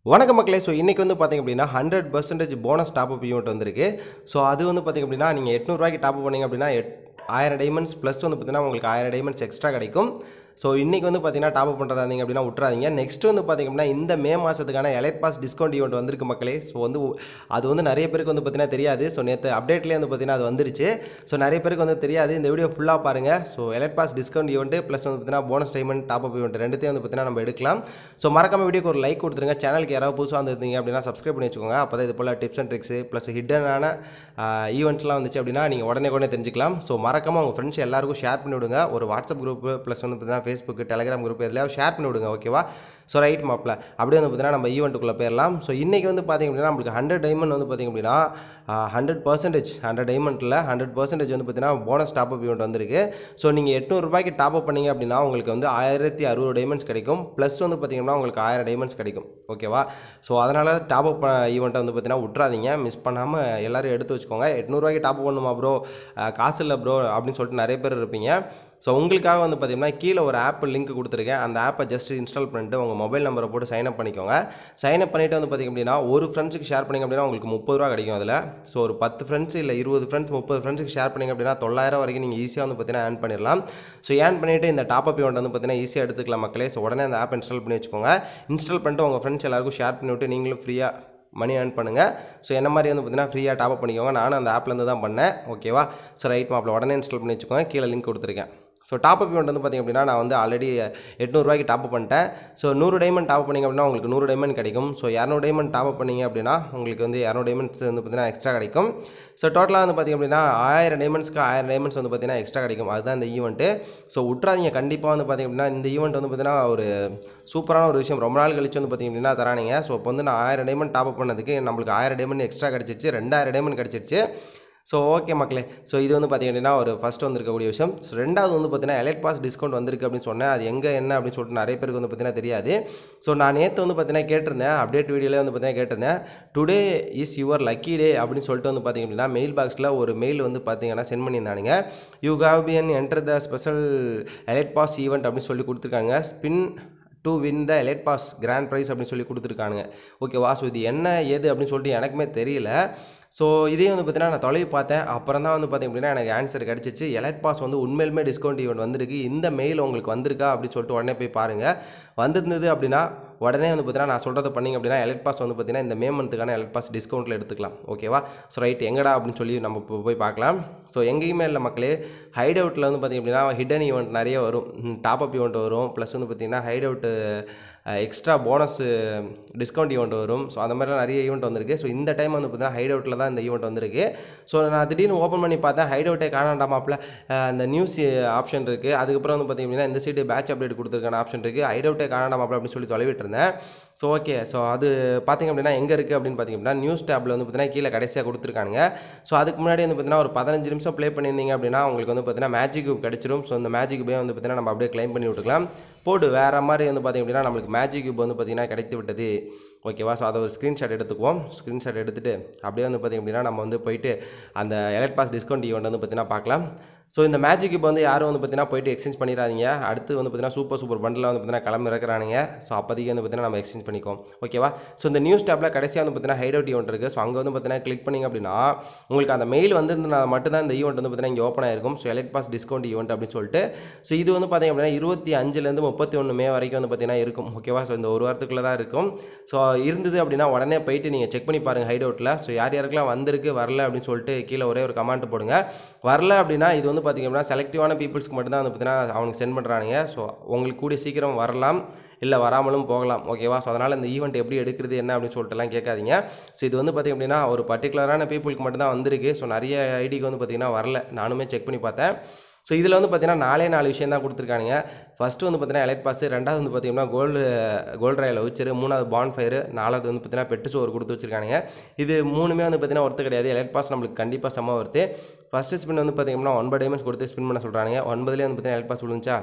வணக்கம் மக்களே ஸோ இன்றைக்கி வந்து பார்த்திங்க அப்படின்னா hundred percentage bonus top up event வந்திருக்கு ஸோ அது வந்து பார்த்திங்க அப்படின்னா நீங்கள் எட்நூறுவாய்க்கு டாப் பண்ணிங்க அப்படின்னா எட் ஆயிரம் டைமண்ட்ஸ் ப்ளஸ் வந்து பார்த்தீங்கன்னா உங்களுக்கு ஆயிரம் டைமண்ட்ஸ் எக்ஸ்ட்ரா கிடைக்கும் ஸோ இன்றைக்கி வந்து பார்த்தீங்கன்னா டாப் அப் பண்ணுறதா இருந்தீங்க அப்படின்னா விட்றாதீங்க நெக்ஸ்ட் வந்து பார்த்திங்க அப்படின்னா இந்த மே மாதத்துக்கான எலைட் பாஸ் டிஸ்கவுண்ட் ஈவெண்ட் வந்திருக்கு மக்களே ஸோ வந்து அது வந்து நிறைய பேருக்கு வந்து பார்த்தீங்கன்னா தெரியாது ஸோ நேற்று அப்டேட்லேயே வந்து பார்த்தீங்கன்னா அது வந்துருச்சு ஸோ நிறைய பேருக்கு வந்து தெரியாது இந்த வீடியோ ஃபுல்லாக பாருங்கள் so elite pass discount event plus வந்து பார்த்தீங்கன்னா bonus diamond top up event ரெண்டுத்தையும் வந்து பார்த்தீங்கன்னா நம்ம எடுக்கலாம் ஸோ மறக்காம வீடியோக்கு ஒரு லைக் கொடுத்துருங்க சேனலுக்கு யாராவது புதுசாக வந்திருந்தீங்க அப்படின்னா சப்ஸ்கிரைப் பண்ணி வச்சுக்கோங்க அப்போ தான் இது போல் டிப்ஸ் அண்ட் ட்ரிக்ஸ் ப்ளஸ் ஹிட்டனான ஈவெண்ட்ஸ்லாம் வந்துச்சு அப்படின்னா நீங்கள் உடனே உடனே தெரிஞ்சுக்கலாம் ஸோ மறக்காம உங்கள் ஃப்ரெண்ட்ஸ் எல்லாருக்கும் ஷேர் பண்ணி விடுங்க ஒரு வாட்ஸ்அப் குரூப் ப்ளஸ் வந்து பார்த்தீங்கன்னா ஃபேஸ்புக் டெலிகிராம் குரூப் எதுலையாவது ஷேர் பண்ணி விடுங்க ஓகேவா ஸோ ரைட் மாப்பில் அப்படியே வந்து பார்த்தீங்கன்னா நம்ம ஈவெண்ட்டுக்குள்ளே போயிடலாம் ஸோ இன்றைக்கி வந்து பார்த்திங்க அப்படின்னா நம்மளுக்கு ஹண்ட்ரட் டைமண்ட் வந்து பார்த்திங்க அப்படின்னா ஹண்ட்ரட் பர்சன்டேஜ் ஹண்ட்ரட் டைமண்ட்டில் ஹண்ட்ரட் பர்சன்டேஜ் வந்து பார்த்தீங்கன்னா போனஸ் டாப் அப் ஈவெண்ட் வந்திருக்கு ஸோ நீங்கள் எட்நூறுபாய்க்கு டாப் அப் பண்ணீங்க அப்படின்னா உங்களுக்கு வந்து ஆயிரத்தி அறுபது டைமண்ட்ஸ் கிடைக்கும் ப்ளஸ் வந்து பார்த்திங்கன்னா உங்களுக்கு ஆயிரம் டைமண்ட்ஸ் கிடைக்கும் ஓகேவா ஸோ அதனால் டாப் அப் ஈவெண்ட்டை வந்து பார்த்தீங்கன்னா விட்றாதீங்க மிஸ் பண்ணாமல் எல்லோரும் எடுத்து வச்சுக்கோங்க எட்நூறுவாய்க்கு டாப் பண்ணுமா ப்ரோ காசு இல்லை ப்ரோ அப்படின்னு சொல்லிட்டு நிறைய பேர் இருப்பீங்க ஸோ உங்களுக்காக வந்து பார்த்தீங்கன்னா கீழே ஒரு ஆப் லிங்க் கொடுத்துருக்கேன் அந்த ஆப்பை ஜஸ்ட் இன்ஸ்டால் பண்ணிட்டு உங்கள் மொபைல் நம்பரை போட்டு சைன் அப் பண்ணிக்கோங்க சைன் அப் பண்ணிவிட்டு வந்து பார்த்திங்க அப்படின்னா ஒரு ஃப்ரெண்ட்ஸுக்கு ஷேர் பண்ணிங்க அப்படின்னா உங்களுக்கு முப்பது ரூபா கிடைக்கும் அதில் ஸோ ஒரு பத்து ஃப்ரெண்ட்ஸ் இல்லை இருபது ஃப்ரெண்ட்ஸ் முப்பது ஃப்ரெண்ட்ஸுக்கு ஷேர் பண்ணிங்க அப்படின்னா தொள்ளாயிரம் வரைக்கும் நீங்கள் ஈஸியாக வந்து பார்த்தீங்கன்னா ஏர்ன் பண்ணிடலாம் ஸோ ஏர்ன் பண்ணிவிட்டு இந்த டாப் அப் இவெண்ட் வந்து பார்த்தீங்கன்னா ஈஸியாக எடுத்துக்கலாம் மக்களே ஸோ உடனே அந்த ஆப் இன்ஸ்டால் பண்ணி வச்சுக்கோங்க இன்ஸ்டால் பண்ணிட்டு உங்கள் ஃப்ரெண்ட்ஸ் எல்லாருக்கும் ஷேர் பண்ணிவிட்டு நீங்களும் ஃப்ரீயாக மணி ஏர்ன் பண்ணுங்கள் ஸோ என்ன மாதிரி வந்து பார்த்தீங்கன்னா ஃப்ரீயாக டாப் அப் பண்ணிக்கோங்க நானும் அந்த ஆப்லேருந்து தான் பண்ணேன் ஓகேவா ஸோ ரைட் மாப்பில் உடனே இன்ஸ்டால் பண்ணி வச்சுக்கோங்க கீழே லிங்க் கொடுத்துருக்கேன் ஸோ டாப் அப் இவெண்ட் வந்து பார்த்திங்க அப்படின்னா நான் வந்து ஆல்ரெடி எட்நூறுரூவாய்க்கு டாப் அப் பண்ணிட்டேன் ஸோ நூறு டைமண்ட் டாப் பண்ணிங்க அப்படின்னா உங்களுக்கு நூறு டைமண்ட் கிடைக்கும் ஸோ இரநூறு டைமண்ட் டாப் அப் பண்ணிங்க அப்படின்னா உங்களுக்கு வந்து இரநூறு டைமண்ட்ஸ் வந்து பார்த்தீங்கன்னா எக்ஸ்ட்ரா கிடைக்கும் ஸோ டோட்டலாக வந்து பார்த்திங்க அப்படின்னா ஆயிரம் டைமண்ட்ஸ்க்கு ஆயிரம் டைமண்ட்ஸ் வந்து பார்த்தீங்கன்னா எக்ஸ்ட்ரா கிடைக்கும் அதுதான் இந்த ஈவெண்ட்டு ஸோ விட்றாதீங்க கண்டிப்பாக வந்து பார்த்திங்க அப்படின்னா இந்த ஈவெண்ட் வந்து பார்த்தீங்கன்னா ஒரு சூப்பரான ஒரு விஷயம் ரொம்ப நாள் கழிச்சு வந்து பார்த்திங்க அப்படின்னா தரானிங்க ஸோ இப்போ வந்து நான் ஆயிரம் டைமண்ட் டாப் அப் பண்ணதுக்கு நம்மளுக்கு ஆயிரம் டைமண்ட் எக்ஸ்ட்ரா கிடச்சிருச்சு ரெண்டாயிரம் டைமண்ட் கிடச்சிருச்சு ஸோ ஓகே மக்களே ஸோ இது வந்து பார்த்திங்க அப்படின்னா ஒரு ஃபஸ்ட் வந்திருக்கக்கூடிய விஷயம் ஸோ ரெண்டாவது வந்து பார்த்தீங்கன்னா எலைட் பாஸ் டிஸ்கவுண்ட் வந்திருக்கு அப்படின்னு சொன்னேன் அது எங்கே என்ன அப்படின்னு சொல்லிட்டு நிறைய பேருக்கு வந்து பார்த்தீங்கன்னா தெரியாது ஸோ நான் நேற்று வந்து பார்த்தீங்கன்னா கேட்டிருந்தேன் அப்டேட் வீடியோவில் வந்து பார்த்தீங்கன்னா கேட்டிருந்தேன் today is your lucky day அப்படின்னு சொல்லிட்டு வந்து பார்த்திங்க அப்படின்னா மெயில் பாக்ஸில் ஒரு மெயில் வந்து பார்த்தீங்கன்னா சென்ட் பண்ணியிருந்தானுங்க you have been enter the special elite pass event அப்படின்னு சொல்லி கொடுத்துருக்காங்க spin to win the elite pass grand prize அப்படின்னு சொல்லி கொடுத்துருக்கானுங்க ஓகேவா ஸோ இது என்ன ஏது அப்படின்னு சொல்லிட்டு எனக்குமே தெரியல ஸோ இதே வந்து பார்த்தீங்கன்னா நான் தொலைவி பார்த்தேன் அப்புறம் தான் வந்து பார்த்திங்க அப்படின்னா எனக்கு ஆன்சர் கிடச்சிச்சு எலைட் பாஸ் வந்து உண்மையிலுமே டிஸ்கவுண்ட் ஈவெண்ட் வந்திருக்கு இந்த மெயில் உங்களுக்கு வந்திருக்கா அப்படின்னு சொல்லிட்டு உடனே போய் பாருங்கள் வந்திருந்தது அப்படின்னா உடனே வந்து பார்த்தீங்கன்னா நான் சொல்கிறத பண்ணிங்க அப்படின்னா எலைட் பாஸ் வந்து பார்த்தீங்கன்னா இந்த மே மந்த்துக்கான எலைட் பாஸ் டிஸ்கவுண்ட்டில் எடுத்துக்கலாம் ஓகேவா ஸோ ரைட் எங்கடா அப்படின்னு சொல்லி நம்ம இப்போ போய் பார்க்கலாம் ஸோ எங்கேயுமே இல்லை மக்களே ஹைட் அவுட்டில் வந்து பார்த்திங்க அப்படின்னா ஹிடன் ஈவெண்ட் நிறைய வரும் டாப் அப் ஈவெண்ட் வரும் ப்ளஸ் வந்து பார்த்திங்கன்னா hide out extra bonus discount event வரும் ஸோ அந்த மாதிரிலாம் நிறைய ஈவெண்ட் வந்திருக்கு ஸோ இந்த டைம் வந்து பார்த்தீங்கன்னா ஹைட் அவுட்டில் தான் இந்த ஈவெண்ட் வந்திருக்கு ஸோ நான் திடீர்னு ஓப்பன் பண்ணி பார்த்தேன் ஹைட் அவுட்டே காணாண்டாமாப்பில் அந்த நியூஸ் ஆப்ஷன் இருக்குது அதுக்கப்புறம் வந்து பார்த்திங்க அப்படின்னா இந்த சைடு பேட்ச் அப்டேட் கொடுத்துருக்கான ஆப்ஷன் இருக்குது ஹைட் அவுட்டே காணாண்டாமாப்பில் அப்படின்னு சொல்லி தொலைவிட்டு இருந்தேன் ஸோ ஓகே ஸோ அது பார்த்திங்க அப்படின்னா எங்கே இருக்குது அப்படின்னு பார்த்திங்க அப்படின்னா நியூஸ் டேப்பில் வந்து பார்த்தீங்கன்னா கீழே கடைசியாக கொடுத்துருக்கானுங்க ஸோ அதுக்கு முன்னாடி வந்து பார்த்தீங்கன்னா ஒரு பதினஞ்சு நிமிஷம் ப்ளே பண்ணியிருந்தீங்க அப்படின்னா உங்களுக்கு வந்து பார்த்தீங்கன்னா மேஜிக் கியூப் கிடச்சிரும் ஸோ இந்த மேஜிக் கியூபே வந்து பார்த்தீங்கன்னா நம்ம அப்படியே க்ளைம் பண்ணி விட்டுக்கலாம் போடு வேறு மாதிரி வந்து பார்த்திங்க அப்படின்னா நம்மளுக்கு மேஜிக் கியூப் வந்து பார்த்திங்கன்னா கிடைத்து விட்டது ஓகேவா ஸோ அதை ஒரு ஸ்க்ரீன்ஷாட் எடுத்துக்குவோம் ஸ்க்ரீன்ஷாட் எடுத்துகிட்டு அப்படியே வந்து பார்த்திங்க அப்படின்னா நம்ம வந்து போயிட்டு அந்த எலக்ட் பாஸ் டிஸ்கவுண்ட் ஈவெண்ட் வந்து பார்த்திங்கன்னா பார்க்கலாம் ஸோ இந்த மேஜிக் இப்போ வந்து யாரும் வந்து பார்த்தீங்கன்னா போயிட்டு எக்ஸ்சேஞ்ச் பண்ணிடாதீங்க அடுத்து வந்து பார்த்தீங்கன்னா சூப்பர் சூப்பர் பண்டில் வந்து பார்த்தீங்கன்னா கிளம்பி இறக்குறானுங்க ஸோ அப்போதைக்கு வந்து பார்த்தீங்கன்னா நம்ம எக்ஸ்சேஞ்ச் பண்ணிக்கோம் ஓகேவா ஸோ இந்த நியூஸ் டேப்பில் கடைசியாக வந்து பார்த்தீங்கன்னா ஹைட் அவுட் ஈவெண்ட் இருக்குது ஸோ அங்கே வந்து பார்த்தீங்கன்னா கிளிக் பண்ணிங்க அப்படின்னா உங்களுக்கு அந்த மெயில் வந்திருந்தா மட்டும் தான் இந்த ஈவெண்ட் வந்து பார்த்தீங்கன்னா இங்கே ஓப்பன் ஆயிருக்கும் so elite pass discount event அப்படின்னு சொல்லிட்டு ஸோ இது வந்து பார்த்தீங்க அப்படின்னா இருபத்தி அஞ்சுலேருந்து முப்பத்தி ஒன்று மே வரைக்கும் வந்து பார்த்தீங்கன்னா இருக்கும் ஓகேவா ஸோ இந்த ஒரு வாரத்துக்குள்ளே தான் இருக்கும் ஸோ இருந்தது அப்படின்னா உடனே போயிட்டு நீங்கள் செக் பண்ணி பாருங்கள் ஹைட் அவுட்டில் ஸோ யார் யாருக்கெல்லாம் வந்திருக்கு வரல அப்படின்னு சொல்லிட்டு கீழே ஒரே ஒரு கமெண்ட் போடுங்க வரல அப்படின்னா இது வந்து பார்த்திங்க அப்படின்னா செலக்டிவான பீப்புள்ஸ்க்கு மட்டும்தான் வந்து பார்த்தீங்கன்னா அவனுக்கு சென்ட் பண்ணுறானுங்க ஸோ உங்களுக்கு கூடிய சீக்கிரம் வரலாம் இல்லை வராமலும் போகலாம் ஓகேவா ஸோ அதனால் இந்த ஈவெண்ட் எப்படி எடுக்கிறது என்ன அப்படின்னு சொல்லிட்டுலாம் கேட்காதீங்க ஸோ இது வந்து பார்த்திங்க அப்படின்னா ஒரு பர்டிகுலரான பீப்புளுக்கு மட்டும்தான் வந்திருக்கு ஸோ நிறைய ஐடிக்கு வந்து பார்த்திங்கன்னா வரல நானுமே செக் பண்ணி பார்த்தேன் ஸோ இதில் வந்து பார்த்தீங்கன்னா நாலே நாலு விஷயம் தான் கொடுத்துருக்கானுங்க ஃபஸ்ட்டு வந்து பார்த்தீங்கன்னா எலைட் பாஸ் ரெண்டாவது வந்து பார்த்தீங்கன்னா கோல்டு கோல்டு ராயில் வச்சுரு மூணாவது பான் ஃபயரு நாலாவது வந்து பார்த்தீங்கன்னா பெட்டு சோறு கொடுத்து வச்சிருக்கானுங்க இது மூணுமே வந்து பார்த்தீங்கன்னா ஒர்த்து கிடையாது எலைட் பாஸ் நம்மளுக்கு கண்டிப்பாக செம்ம ஒர்த்து ஃபஸ்ட்டு ஸ்பின் வந்து பார்த்தீங்கன்னா ஒன்பது டைமண்ட்ஸ் கொடுத்து ஸ்பின் பண்ண சொல்கிறானுங்க ஒன்பதுலேயே வந்து பார்த்தீங்கன்னா எலைட் பாஸ் விழுந்துச்சா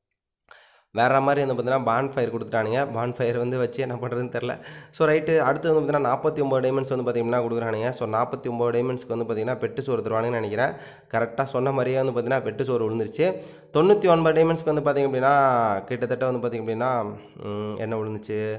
வேறு மாதிரி வந்து பார்த்தீங்கன்னா பான் ஃபயர் கொடுத்துட்டானுங்க பான் ஃபயர் வந்து வச்சு என்ன பண்ணுறதுன்னு தெரில ஸோ ரைட்டு அடுத்து வந்து பார்த்தீங்கன்னா நாற்பத்தி ஒம்பது டைமண்ட்ஸ் வந்து பார்த்தீங்கன்னா கொடுக்குறானுங்க ஸோ நாற்பத்தி ஒம்பது டைமண்ட்ஸ்க்கு வந்து பார்த்தீங்கன்னா பெட்டு சோறு தருவானுங்கன்னு நினைக்கிறேன் கரெக்டாக சொன்ன மாதிரியே வந்து பார்த்தீங்கன்னா பெட்டு சோறு விழுந்துருச்சு தொண்ணூற்றி ஒன்பது டைமண்ட்ஸ்க்கு வந்து பார்த்திங்க அப்படின்னா கிட்டத்தட்ட வந்து பார்த்திங்க அப்படின்னா ம், என்ன விழுந்துச்சு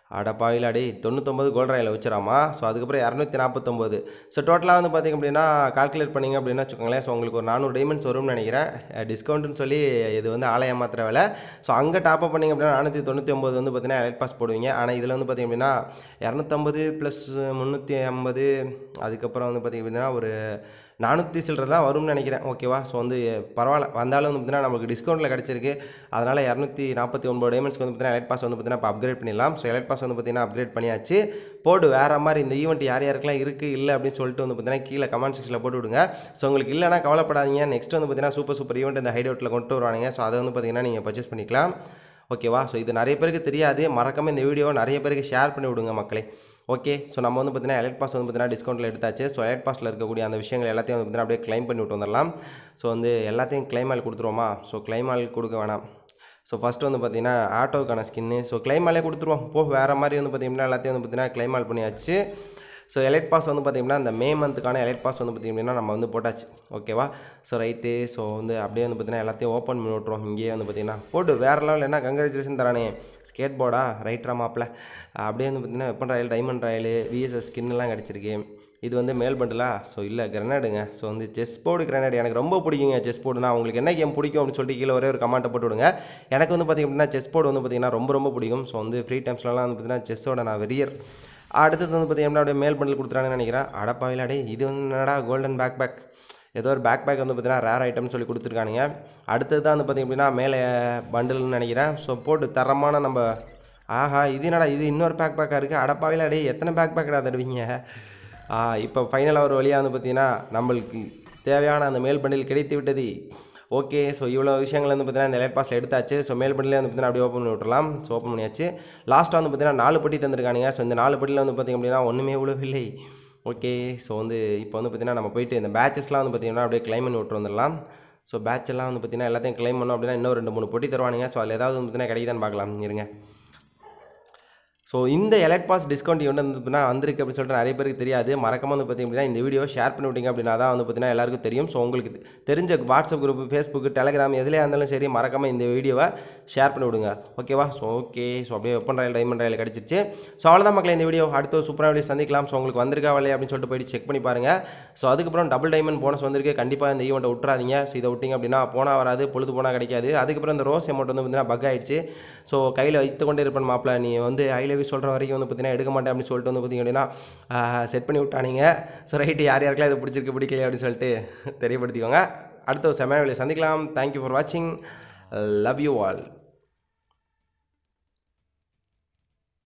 அடப்பாவில அடி தொண்ணூத்தொம்பது கோல்ட் ராயில் வச்சிடாமா ஸோ அதுக்கப்புறம் இரநூத்தி நாற்பத்தொம்போது ஸோ டோட்டலாக வந்து பார்த்திங்க அப்படின்னா கால்குலேட் பண்ணிங்க அப்படின்னா வச்சுக்கோங்களேன் ஸோ உங்களுக்கு ஒரு நானூறு டைமண்ட்ஸ் வரும்னு நினைக்கிறேன் டிஸ்கவுண்ட்னு சொல்லி இது வந்து ஆலய மாத்திர விலை ஸோ அங்கே டாப் அப் பண்ணிங்க அப்படின்னா நானூற்றி தொண்ணூற்றி ஒம்பது வந்து பார்த்தீங்கன்னா எலைட் பாஸ் போடுவீங்க ஆனால் இதில் வந்து பார்த்திங்க அப்படின்னா இரநூத்தம்பது ப்ளஸ் முந்நூற்றி ஐம்பது அதுக்கப்புறம் வந்து பார்த்திங்க அப்படின்னா ஒரு நானூற்றி சில்லற தான் வரும்னு நினைக்கிறேன் ஓகேவா ஸோ வந்து பரவாயில்ல வந்தாலும் வந்து பார்த்தீங்கன்னா நமக்கு டிஸ்கவுண்ட்டில் கிடச்சிருக்கு அதனால் இரநூத்தி நாற்பத்தி ஒன்பது டைமண்ட்ஸ்க்கு வந்து பார்த்தீங்கன்னா எலைட் பாஸ் வந்து பார்த்தீங்கன்னா இப்போ அப்கிரேட் பண்ணிடலாம் ஸோ எலைட் பாஸ் வந்து பார்த்தீங்கன்னா அப்கிரேட் பண்ணியாச்சு போடு வேறு மாதிரி இந்த ஈவெண்ட் யார் யாருக்கெல்லாம் இருக்குது இல்லை அப்படின்னு சொல்லிட்டு வந்து பார்த்தீங்கன்னா கீழே கமெண்ட் செக்ஷனில் போட்டு விடுங்க ஸோ உங்களுக்கு இல்லைனா கவலைப்படாதீங்க நெக்ஸ்ட் வந்து பார்த்தீங்கன்னா சூப்பர் சூப்பர் ஈவெண்ட் இந்த ஹைடவுட்டில் கொண்டு வருவானுங்க ஸோ அதை வந்து பார்த்தீங்கன்னா நீங்கள் பர்ச்சேஸ் பண்ணிக்கலாம் ஓகேவா ஸோ இது நிறைய பேருக்கு தெரியாது மறக்காம இந்த வீடியோ நிறைய பேருக்கு ஷேர் பண்ணி விடுங்க மக்களே ஓகே ஸோ நம்ம வந்து பார்த்தீங்கன்னா எலைட் பாஸ் வந்து பார்த்தீங்கன்னா டிஸ்கவுண்ட்டில் எடுத்தாச்சு ஸோ எலைட் பாஸில் இருக்கக்கூடிய அந்த விஷயங்கள் எல்லாத்தையும் வந்து பார்த்தீங்கன்னா அப்படியே க்ளைம் பண்ணி விட்டு வந்துடலாம் ஸோ வந்து எல்லாத்தையும் க்ளைம் ஆள் கொடுத்துருவோமா ஸோ க்ளைம் ஆள் கொடுக்க வேணாம் ஸோ ஃபஸ்ட்டு வந்து பார்த்தீங்கன்னா ஆட்டோக்கான ஸ்கின்னு ஸோ க்ளைம் ஆலே கொடுத்துருவோம் போ வேறு மாதிரி வந்து பார்த்தீங்கன்னா எல்லாத்தையும் வந்து பார்த்தீங்கன்னா க்ளைம் ஆல் பண்ணியாச்சு ஸோ எலைட் பாஸ் வந்து பார்த்திங்கன்னா இந்த மே மந்த்துக்கான எலைட் பாஸ் வந்து பார்த்திங்கன்னா நம்ம வந்து போட்டாச்சு ஓகேவா ஸோ ரைட்டு ஸோ வந்து அப்படியே வந்து பார்த்திங்கன்னா எல்லாத்தையும் ஓப்பன் பண்ணி விட்ருவோம் இங்கேயே வந்து பார்த்திங்கன்னா போட்டு வேறு லெவலில் என்ன கங்க்ராச்சுலேஷன் தரானே ஸ்கேட் போர்டா ரைட்ரா மாப்பில் அப்படியே வந்து பார்த்திங்கன்னா weapon royal diamond royal VSS ஸ்கின்லாம் கிடச்சிருக்கு இது வந்து மேல் பண்டலா ஸோ இல்லை கிரனேடுங்க ஸோ வந்து செஸ் போர்டு கிரனேடு எனக்கு ரொம்ப பிடிக்குங்க செஸ் போர்டுனா உங்களுக்கு என்ன கேம் பிடிக்கும் அப்படின்னு சொல்லிட்டு கீழே ஒரே ஒரு கமெண்ட்டை போட்டு விடுங்க எனக்கு வந்து பார்த்திங்க அப்படின்னா செஸ் போர்டு வந்து பார்த்திங்கன்னா ரொம்ப ரொம்ப பிடிக்கும் ஸோ வந்து ஃப்ரீ டைம்ஸ்லலாம் வந்து பார்த்திங்கன்னா செஸ்ஸோட நான் வெறியர் அடுத்தது வந்து பார்த்தீங்கன்னா அப்படியே மேல் பண்டில் கொடுத்துறாங்கன்னு நினைக்கிறேன் அடப்பாவில அடே இது வந்து என்னடா கோல்டன் பேக் பேக் ஏதோ ஒரு பேக் பேக் வந்து பார்த்தீங்கன்னா ரேர் ஐட்டம்னு சொல்லி கொடுத்துருக்கானுங்க அடுத்தது தான் வந்து பார்த்திங்க அப்படின்னா மேலே பண்டில்னு நினைக்கிறேன் ஸோ போட்டு தரமான நம்ம ஆஹா இது என்னடா இது இன்னொரு பேக் பேக்காக இருக்குது அடப்பாவில அடே எத்தனை பேக் பேக்கடா தருவீங்க இப்போ ஃபைனலாக ஒரு வழியாக வந்து பார்த்தீங்கன்னா நம்மளுக்கு தேவையான அந்த மேல் பண்டில் கிடைத்து விட்டது ஓகே ஸோ இவ்வளோ விஷயங்கள் வந்து பார்த்தீங்கன்னா இந்த லேட் பாஸில் எடுத்தாச்சு ஸோ மேல் பட்டிலே வந்து பார்த்தீங்கன்னா அப்படியே ஓப்பன் பண்ணி விட்டுறலாம் ஸோ ஓப்பன் பண்ணியாச்சு லாஸ்ட்டாக வந்து பார்த்தீங்கன்னா நாலு பட்டி தந்திருக்கானுங்க ஸோ இந்த நாலு பட்டியில் வந்து பார்த்திங்க அப்படின்னா ஒன்றுமே உழவில்லை ஓகே ஸோ வந்து இப்போ வந்து பார்த்தீங்கன்னா நம்ம போயிட்டு இந்த பேச்சஸ்லாம் வந்து பார்த்தீங்கன்னா அப்படியே கிளைம் பண்ணி விட்டு வந்துடலாம் ஸோ பேட்ச் எல்லாம் வந்து பார்த்தீங்கன்னா எல்லாத்தையும் கிளைம் பண்ணோம் அப்படின்னா இன்னும் ரெண்டு மூணு பொட்டி தருவானுங்க ஸோ அதில் ஏதாவது வந்து பார்த்தீங்கன்னா கிடைக்குதான்னு பார்க்கலாம் இருங்க ஸோ இந்த எலைட் பாஸ் டிஸ்கவுண்ட் ஈவெண்ட் வந்து பார்த்தீங்கன்னா வந்திருக்கு அப்படின்னு சொல்லிட்டு நிறைய பேருக்கு தெரியாது மறக்காம வந்து பார்த்தீங்க அப்படின்னா இந்த வீடியோ ஷேர் பண்ணி விட்டீங்க அப்படின்னா தான் வந்து பார்த்தீங்கன்னா எல்லாருக்கும் தெரியும் ஸோ உங்களுக்கு தெ- தெரிஞ்ச வாட்ஸ்அப் குரூப் ஃபேஸ்புக் டெலிகிராம் எதுலையா இருந்தாலும் சரி மறக்காம இந்த வீடியோவை ஷேர் பண்ணி விடுங்க ஓகேவா ஸோ ஓகே ஸோ அப்படியே வெப்பன் ராயல் டைமண்ட் ராயல் கிடச்சிருச்சு ஸோ அவ்வளோதான் மக்களே இந்த வீடியோ அடுத்த ஒரு சூப்பராக வீடியோ சந்திக்கலாம் ஸோ உங்களுக்கு வந்திருக்கா வரலையா அப்படின்னு சொல்லிட்டு போயிட்டு செக் பண்ணி பாருங்கள் ஸோ அதுக்கப்புறம் டபுள் டைமண்ட் போனஸ் வந்திருக்கு கண்டிப்பாக இந்த ஈவெண்ட்டை விட்றாதீங்க ஸோ இதை விட்டிங்க அப்படின்னா போனால் வராது பொழுது போனால் கிடைக்காது அதுக்கப்புறம் இந்த ரோஸ் அமௌண்ட் வந்து பார்த்தீங்கன்னா பக் ஆயிடுச்சு ஸோ கையில் வைத்து கொண்டே இருப்பேன் மாப்பிள்ள நீ வந்து ஐ லவ் சொல்கிற வரைக்கும் வந்து பார்த்தீங்கன்னா எடுக்க மாட்டேன் அப்படின்னு சொல்லிட்டு வந்து பார்த்தீங்க அப்படின்னா செட் பண்ணி விட்டானுங்க ஸோ ரைட்டு யார் யாருக்கெல்லாம் இது பிடிச்சிருக்கு பிடிக்கல அப்படின்னு சொல்லிட்டு தெரியப்படுத்திக்கோங்க அடுத்த ஒரு செமையான வேலையை சந்திக்கலாம் தேங்க்யூ ஃபார் வாட்சிங் லவ் யூ ஆல்